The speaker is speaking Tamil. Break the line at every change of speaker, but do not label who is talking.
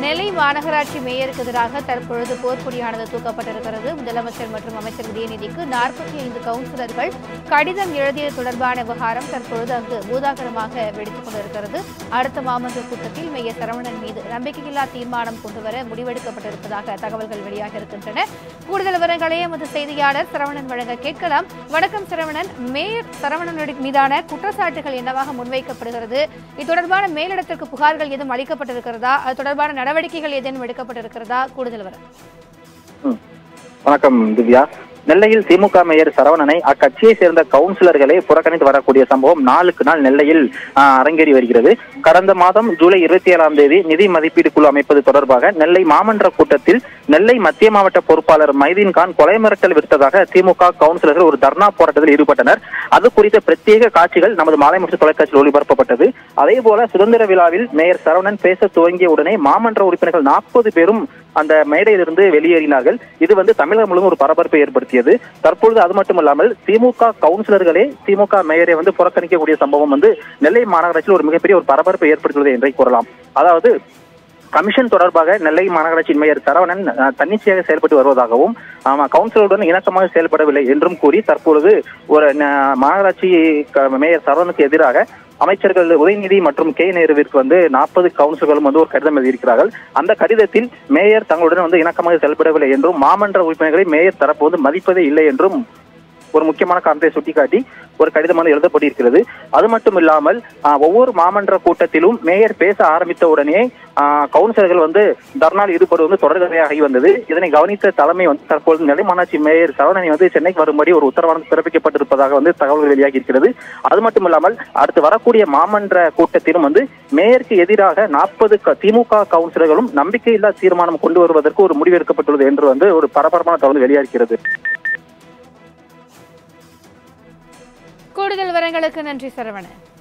நெல்லை மாநகராட்சி மேயருக்கு எதிராக தற்பொழுது போர்க்கொடியானது தூக்கப்பட்டிருக்கிறது முதலமைச்சர் மற்றும் அமைச்சர் உதயநிதிக்கு நாற்பத்தி ஐந்து கவுன்சிலர்கள் கடிதம் எழுதியது தொடர்பான விவகாரம் தற்பொழுது அங்கு பூதாகரமாக வெடித்துக் கொண்டிருக்கிறது அடுத்த மாமன்ற கூட்டத்தில் மேயர் சரவணன் மீது நம்பிக்கையில்லா தீர்மானம் கொண்டுவர முடிவெடுக்கப்பட்டிருப்பதாக தகவல்கள் வெளியாக இருக்கின்றன கூடுதல் விவரங்களை எமது செய்தியாளர் சரவணன் வழங்க கேட்கலாம் வணக்கம் சரவணன் மேயர் சரவணன் மீதான குற்றச்சாட்டுகள் என்னவாக முன்வைக்கப்படுகிறது இது தொடர்பான மேலிடத்திற்கு புகார்கள் எதுவும் அளிக்கப்பட்டிருக்கிறதா அது தொடர்பான நடவடிக்கைகள் ஏதேனும் எடுக்கப்பட்டிருக்கிறதா கூடுதல் விவரம்
ம். வணக்கம் திவ்யா நெல்லையில் திமுக மேயர் சரவணனை அக்கட்சியை சேர்ந்த கவுன்சிலர்களே புறக்கணித்து வரக்கூடிய சம்பவம் நாளுக்கு நாள் நெல்லையில் ஆ, அரங்கேறி வருகிறது கடந்த மாதம் ஜூலை இருபத்தி ஏழாம் தேதி நிதி மதிப்பீடு குழு அமைப்பது தொடர்பாக நெல்லை மாமன்ற கூட்டத்தில் நெல்லை மத்திய மாவட்ட பொறுப்பாளர் மைதீன் கான் கொலை மிரட்டல் விடுத்ததாக திமுக கவுன்சிலர்கள் ஒரு தர்ணா போராட்டத்தில் ஈடுபட்டனர் அது குறித்த பிரத்யேக காட்சிகள் நமது மாலை முரசு தொலைக்காட்சியில் ஒளிபரப்பப்பட்டது அதே போல சுதந்திர விழாவில் மேயர் சரவணன் பேச துவங்கிய உடனே மாமன்ற உறுப்பினர்கள் நாற்பது பேரும் அந்த மேடையிலிருந்து வெளியேறினார்கள் இது வந்து தமிழகம் முழுவதும் ஒரு பரபரப்பை ஏற்படுத்தியது தற்பொழுது அது மட்டுமல்லாமல் திமுக கவுன்சிலர்களே திமுக மேயரை வந்து புறக்கணிக்கக்கூடிய சம்பவம் வந்து நெல்லை மாநகராட்சியில் ஒரு மிகப்பெரிய ஒரு பரபரப்பை ஏற்படுத்தியுள்ளது என்றே கூறலாம் அதாவது கமிஷன் தொடர்பாக நெல்லை மாநகராட்சி மேயர் சரவணன் அஹ், தன்னிச்சையாக செயல்பட்டு வருவதாகவும் ஆமா கவுன்சிலருடன் இணக்கமாக செயல்படவில்லை என்றும் கூறி தற்பொழுது ஒரு ந- மாநகராட்சி க- மேயர் சரவணனுக்கு எதிராக அமைச்சர்கள் உதயநிதி மற்றும் கே நேருவிற்கு வந்து நாற்பது கவுன்சிலர்களும் வந்து ஒரு கடிதம் எழுதியிருக்கிறார்கள் அந்த கடிதத்தில் மேயர் தங்களுடன் வந்து இணக்கமாக செயல்படவில்லை என்றும் மாமன்ற உறுப்பினர்களை மேயர் தரப்பு வந்து மதிப்பதே இல்லை என்றும் ஒரு முக்கியமான காரணத்தை சுட்டிக்காட்டி ஒரு கடிதம் வந்து எழுதப்பட்டிருக்கிறது அது மட்டும் இல்லாமல் ஆஹ், ஒவ்வொரு மாமன்ற கூட்டத்திலும் மேயர் பேச ஆரம்பித்த உடனே ஆஹ், கவுன்சிலர்கள் வந்து தர்ணால் ஈடுபடுவது வந்து தொடர்கதையாகி வந்தது இதனை கவனித்த தலைமை வந்து தற்பொழுது நெல்லை மாநகராட்சி மேயர் சரவணனை வந்து சென்னைக்கு வரும்படி ஒரு உத்தரவாதம் பிறப்பிக்கப்பட்டிருப்பதாக வந்து தகவல்கள் வெளியாகி இருக்கிறது அது மட்டும் இல்லாமல் அடுத்து வரக்கூடிய மாமன்ற கூட்டத்திலும் வந்து மேயருக்கு எதிராக நாற்பது திமுக கவுன்சிலர்களும் நம்பிக்கையில்லா தீர்மானம் கொண்டு வருவதற்கு ஒரு முடிவு எடுக்கப்பட்டுள்ளது என்று வந்து ஒரு பரபரப்பான தகவல் வெளியாகிறது
கூடுதல் விவரங்களுக்கு நன்றி சரவணன்